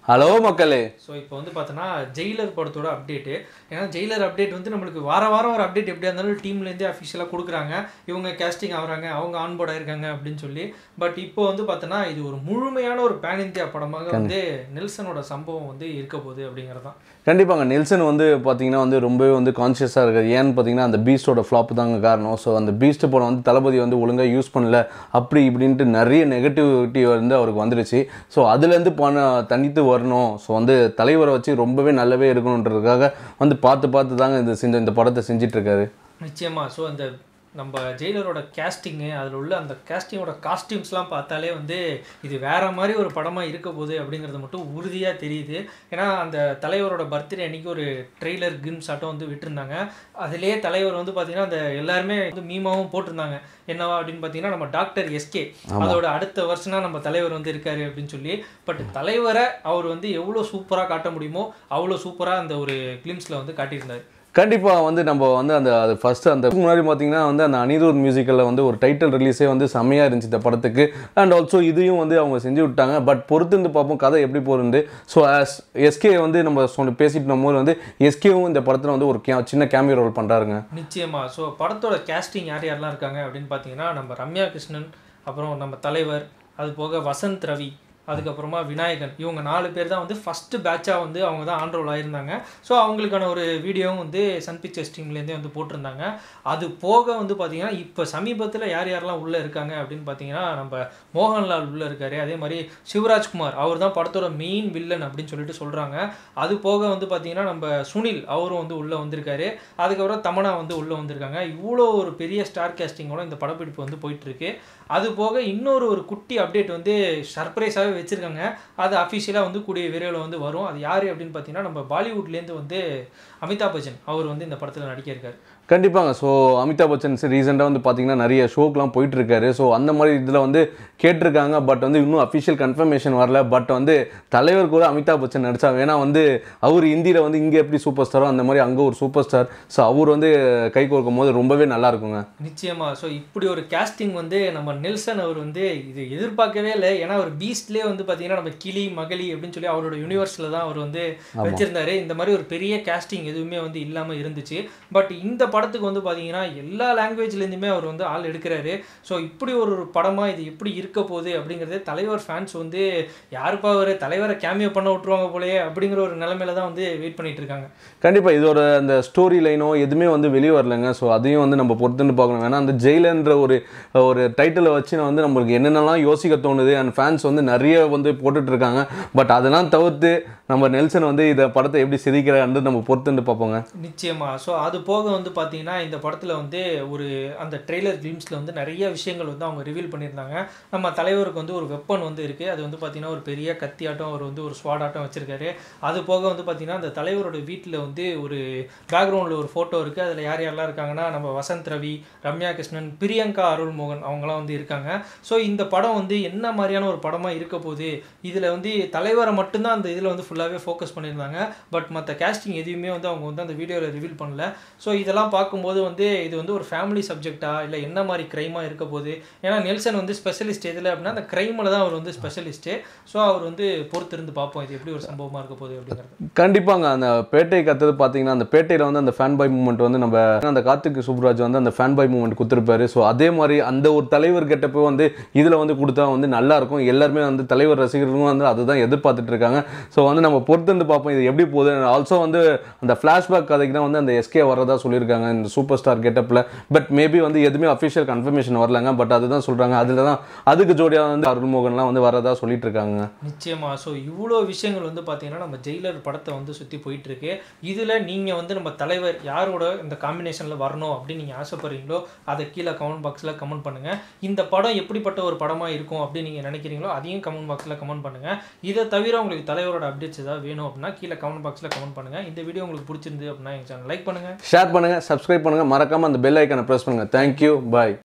hello மக்களே so இப்போ வந்து பார்த்தோன்னா ஜெயிலர் படத்தோட அப்டேட்டு ஏன்னா ஜெயிலர் அப்டேட் வந்து நம்மளுக்கு வார வாரம் ஒரு அப்டேட் எப்படியா இருந்தாலும் டீம்லேருந்தே அஃபிஷியலாக கொடுக்குறாங்க இவங்க கேஸ்டிங் ஆகுறாங்க அவங்க ஆன்போர்ட் ஆயிருக்காங்க அப்படின்னு சொல்லி பட் இப்போ வந்து பார்த்தோன்னா இது ஒரு முழுமையான ஒரு பேன் இந்தியா படமாக வந்து நெல்சனோட சம்பவம் வந்து இருக்க போகுது அப்படிங்கிறது தான் கண்டிப்பாங்க நெல்சன் வந்து பார்த்தீங்கன்னா வந்து ரொம்பவே வந்து கான்ஷியஸாக இருக்காரு ஏன்னு பார்த்தீங்கன்னா அந்த பீஸ்டோட ஃப்ளாப் தாங்க காரணம் ஸோ அந்த பீஸ்ட் படம் வந்து தளபதி வந்து ஒழுங்காக யூஸ் பண்ணல அப்படி இப்படின்ட்டு நிறைய நெகட்டிவிட்டி வந்து அவருக்கு வந்துருச்சு ஸோ அதுலேருந்து பண தனித்து வரணும் ஸோ வந்து தலைவரை வச்சு ரொம்பவே நல்லாவே இருக்கணுன்றதுக்காக வந்து பார்த்து பார்த்து தாங்க இந்த செஞ்ச இந்த படத்தை செஞ்சிட்டு இருக்காரு நிச்சயமா ஸோ அந்த நம்ம ஜெயிலரோட கேஸ்டிங்கு அதில் உள்ள அந்த கேஸ்டிங்கோட காஸ்டியூம்ஸ்லாம் பார்த்தாலே வந்து இது வேற மாதிரி ஒரு படமாக இருக்க போகுது அப்படிங்கிறது மட்டும் உறுதியாக தெரியுது ஏன்னா அந்த தலைவரோட பர்த்டே அன்னைக்கு ஒரு ட்ரெய்லர் கிம்ஸ் ஆட்டம் வந்து விட்டுருந்தாங்க அதிலே தலைவர் வந்து பார்த்தீங்கன்னா அந்த எல்லாருமே வந்து மீமாவும் போட்டிருந்தாங்க என்னவா அப்படின்னு பார்த்தீங்கன்னா நம்ம டாக்டர் எஸ்கே அதோட அடுத்த வருஷனா நம்ம தலைவர் வந்து இருக்காரு அப்படின்னு சொல்லி பட் தலைவரை அவர் வந்து எவ்வளோ சூப்பராக காட்ட முடியுமோ அவ்வளோ சூப்பராக அந்த ஒரு கிளிம்ஸில் வந்து காட்டியிருந்தார் கண்டிப்பாக வந்து நம்ம வந்து அந்த அது ஃபஸ்ட்டு அந்த இதுக்கு முன்னாடி பார்த்தீங்கன்னா வந்து அந்த அனிருத் மியூசிக்கலில் வந்து ஒரு டைட்டில் ரிலீஸே வந்து செம்மையாக இருந்துச்சு இந்த படத்துக்கு அண்ட் ஆல்சோ இதையும் வந்து அவங்க செஞ்சு விட்டாங்க பட் பொறுத்திருந்து பார்ப்போம் கதை எப்படி போகிறது ஸோ ஆஸ் எஸ்கே வந்து நம்ம சொன்ன பேசிட்டு போது வந்து எஸ்கேவும் இந்த படத்தில் வந்து ஒரு கே சின்ன கேமியோ ரோல் பண்ணுறாருங்க நிச்சயமா ஸோ படத்தோட கேஸ்டிங் யார் யாரெல்லாம் இருக்காங்க அப்படின்னு பார்த்தீங்கன்னா நம்ம ரம்யா கிருஷ்ணன் அப்புறம் நம்ம தலைவர் அது போக வசந்த் ரவி அதுக்கப்புறமா விநாயகன் இவங்க நாலு பேர் தான் வந்து ஃபஸ்ட்டு பேட்சாக வந்து அவங்க தான் ஆன்ரோல் ஆயிருந்தாங்க ஸோ அவங்களுக்கான ஒரு வீடியோவும் வந்து சன் பிக்சர்ஸ் டீம்லேருந்தே வந்து போட்டிருந்தாங்க அது போக வந்து பார்த்தீங்கன்னா இப்போ சமீபத்தில் யார் யாரெல்லாம் உள்ளே இருக்காங்க அப்படின்னு பார்த்தீங்கன்னா நம்ம மோகன்லால் உள்ளே இருக்காரு அதே மாதிரி சிவராஜ்குமார் அவர் தான் படத்தோட மெயின் வில்லன் அப்படின்னு சொல்லிட்டு சொல்கிறாங்க அது போக வந்து பார்த்தீங்கன்னா நம்ம சுனில் அவரும் வந்து உள்ளே வந்திருக்காரு அதுக்கப்புறம் தமனா வந்து உள்ளே வந்திருக்காங்க இவ்வளோ ஒரு பெரிய ஸ்டார் கேஸ்டிங்கோட இந்த படப்பிடிப்பு வந்து போயிட்டு இருக்கு அது போக இன்னொரு ஒரு குட்டி அப்டேட் வந்து சர்ப்ரைஸாகவே வச்சுருக்காங்க அது அஃபிஷியலாக வந்து கூடிய விரைவில் வந்து வரும் அது யார் அப்படின்னு பார்த்தீங்கன்னா நம்ம பாலிவுட்லேருந்து வந்து அமிதாப் பச்சன் அவர் வந்து இந்த படத்தில் நடிக்க இருக்காரு கண்டிப்பாங்க ஸோ அமிதாப் பச்சன் ரீசெண்டாக வந்து பார்த்தீங்கன்னா நிறைய ஷோக்கெலாம் போயிட்டு இருக்காரு ஸோ அந்த மாதிரி இதில் வந்து கேட்டிருக்காங்க பட் வந்து இன்னும் அஃபிஷியல் கன்ஃபர்மேஷன் வரல பட் வந்து தலைவர் கூட அமிதாப் பச்சன் நடிச்சா ஏன்னா வந்து அவர் இந்தியில் வந்து இங்கே எப்படி சூப்பர் ஸ்டாரோ அந்த மாதிரி அங்கே ஒரு சூப்பர் ஸ்டார் ஸோ அவர் வந்து கை கோர்க்கும் போது ரொம்பவே நல்லா இருக்குங்க நிச்சயமா ஸோ இப்படி ஒரு கேஸ்டிங் வந்து நம்ம நெல்சன் அவர் வந்து இது எதிர்பார்க்கவே இல்லை ஏன்னா அவர் பீஸ்ட்லேயே வந்து பார்த்தீங்கன்னா நம்ம கிளி மகளி அப்படின்னு சொல்லி அவரோட யூனிவர்ஸில் தான் அவர் வந்து வச்சிருந்தாரு இந்த மாதிரி ஒரு பெரிய கேஸ்டிங் எதுவுமே வந்து இல்லாமல் இருந்துச்சு பட் இந்த படத்துக்கு வந்து பார்த்தீங்கன்னா எல்லா லாங்குவேஜ்லேருந்துமே அவர் வந்து ஆள் எடுக்கிறாரு ஸோ இப்படி ஒரு படமாக இது எப்படி இருக்க போகுது அப்படிங்கிறது தலைவர் ஃபேன்ஸ் வந்து யாருப்பா அவர் தலைவரை கேமியோ பண்ண விட்டுருவாங்க போலயே அப்படிங்கிற ஒரு நிலைமையில தான் வந்து வெயிட் பண்ணிட்டு இருக்காங்க கண்டிப்பாக இதோட அந்த ஸ்டோரி லைனோ எதுவுமே வந்து வெளியே வரலங்க ஸோ அதையும் வந்து நம்ம பொறுத்துன்னு பார்க்கணும் ஏன்னா அந்த ஜெயிலன்ற ஒரு ஒரு டைட்டிலை வச்சு நான் வந்து நம்மளுக்கு என்னென்னலாம் யோசிக்க தோணுது அண்ட் ஃபேன்ஸ் வந்து நிறைய வந்து போட்டுட்டு இருக்காங்க பட் அதெல்லாம் தவிர்த்து நம்ம நெல்சன் வந்து இந்த படத்தை எப்படி சிரிக்கிறான்னு நம்ம பொறுத்துன்னு பார்ப்போங்க நிச்சயமா ஸோ அது போக வந்து பார்த்தீங்கன்னா இந்த படத்தில் வந்து ஒரு அந்த ட்ரெய்லர் கிளிம்ஸில் வந்து நிறைய விஷயங்கள் வந்து அவங்க ரிவீல் பண்ணியிருந்தாங்க நம்ம தலைவருக்கு வந்து ஒரு வெப்பன் வந்து இருக்குது அது வந்து பார்த்தீங்கன்னா ஒரு பெரிய கத்தியாட்டம் அவர் வந்து ஒரு ஸ்வாடாட்டம் வச்சிருக்காரு அது போக வந்து பார்த்தீங்கன்னா அந்த தலைவரோட வீட்டில் வந்து ஒரு பேக்ரவுண்டில் ஒரு ஃபோட்டோ இருக்குது அதில் யார் யாரெல்லாம் இருக்காங்கன்னா நம்ம வசந்த் ரவி ரம்யா கிருஷ்ணன் பிரியங்கா அருள்மோகன் அவங்களாம் வந்து இருக்காங்க ஸோ இந்த படம் வந்து என்ன மாதிரியான ஒரு படமாக இருக்க போகுது இதில் வந்து தலைவரை மட்டும்தான் அந்த இதில் வந்து ஃபுல்லாகவே ஃபோக்கஸ் பண்ணியிருந்தாங்க பட் மற்ற கேஸ்டிங் எதுவுமே வந்து அவங்க வந்து அந்த வீடியோவில் ரிவீல் பண்ணல ஸோ இதெல்லாம் பார்க்கும்போது வந்து இது வந்து ஒரு ஃபேமிலி சப்ஜெக்டா இல்லை என்ன மாதிரி க்ரைமாக இருக்க போகுது ஏன்னா நெல்சன் வந்து ஸ்பெஷலிஸ்ட் எதில் அப்படின்னா அந்த க்ரைமில் தான் அவர் வந்து ஸ்பெஷலிஸ்ட்டு ஸோ அவர் வந்து பொறுத்திருந்து பார்ப்போம் இது எப்படி ஒரு சம்பவமாக இருக்க போகுது அப்படிங்கிறது கண்டிப்பாங்க அந்த பேட்டை கத்தது பார்த்தீங்கன்னா அந்த பேட்டையில் வந்து அந்த ஃபேன் பாய் மூமெண்ட் வந்து நம்ம அந்த கார்த்திக் சுப்ராஜ் வந்து அந்த ஃபேன் பாய் மூமெண்ட் கொடுத்துருப்பாரு ஸோ அதே மாதிரி அந்த ஒரு தலைவர் கெட்டப்போ வந்து இதில் வந்து கொடுத்தா வந்து நல்லா இருக்கும் எல்லாருமே வந்து தலைவர் ரசிகர்களும் வந்து அதுதான் எதிர்பார்த்துட்டு இருக்காங்க ஸோ வந்து நம்ம பொறுத்திருந்து பார்ப்போம் இது எப்படி போகுது ஆல்சோ வந்து அந்த ஃப்ளாஷ்பேக் கதைக்கு தான் வந்து அந்த எஸ்கே வரதா சொல்லியிருக்காங்க இந்த சூப்பர் ஸ்டார் கெட்டப்பில் பட் மேபி வந்து எதுவுமே அஃபிஷியல் கன்ஃபர்மேஷன் வரலங்க பட் அதுதான் சொல்கிறாங்க அதில் தான் அதுக்கு ஜோடியாக வந்து அருள்மோகன்லாம் வந்து வரதா சொல்லிட்டு இருக்காங்க நிச்சயமா ஸோ இவ்வளோ விஷயங்கள் வந்து பார்த்தீங்கன்னா நம்ம ஜெயிலர் படத்தை வந்து சுற்றி போயிட்டு இருக்கு இதில் நீங்கள் வந்து நம்ம தலைவர் யாரோட இந்த காம்பினேஷனில் வரணும் அப்படின்னு நீங்கள் ஆசைப்படுறீங்களோ அதை கீழே கமெண்ட் பாக்ஸில் கமெண்ட் பண்ணுங்கள் இந்த படம் எப்படிப்பட்ட ஒரு படமாக இருக்கும் அப்படின்னு நீங்கள் நினைக்கிறீங்களோ அதையும் கமெண்ட் பாக்ஸில் கமெண்ட் பண்ணுங்கள் இதை தவிர உங்களுக்கு தலைவரோட அப்டேட்ஸ் ஏதாவது வேணும் அப்படின்னா கீழே கமெண்ட் பாக்ஸில் கமெண்ட் பண்ணுங்கள் இந்த வீடியோ உங்களுக்கு பிடிச்சிருந்து அப்படின்னா எங்கள் சேனல் லைக் பண்ணுங்கள் ஷேர் பண்ணுங்கள் சப்ஸ்கிரைப் பண்ணுங்கள் மறக்காமல் அந்த பெல் ஐக்கனை ப்ரெஸ் பண்ணுங்கள் தேங்க்யூ பாய்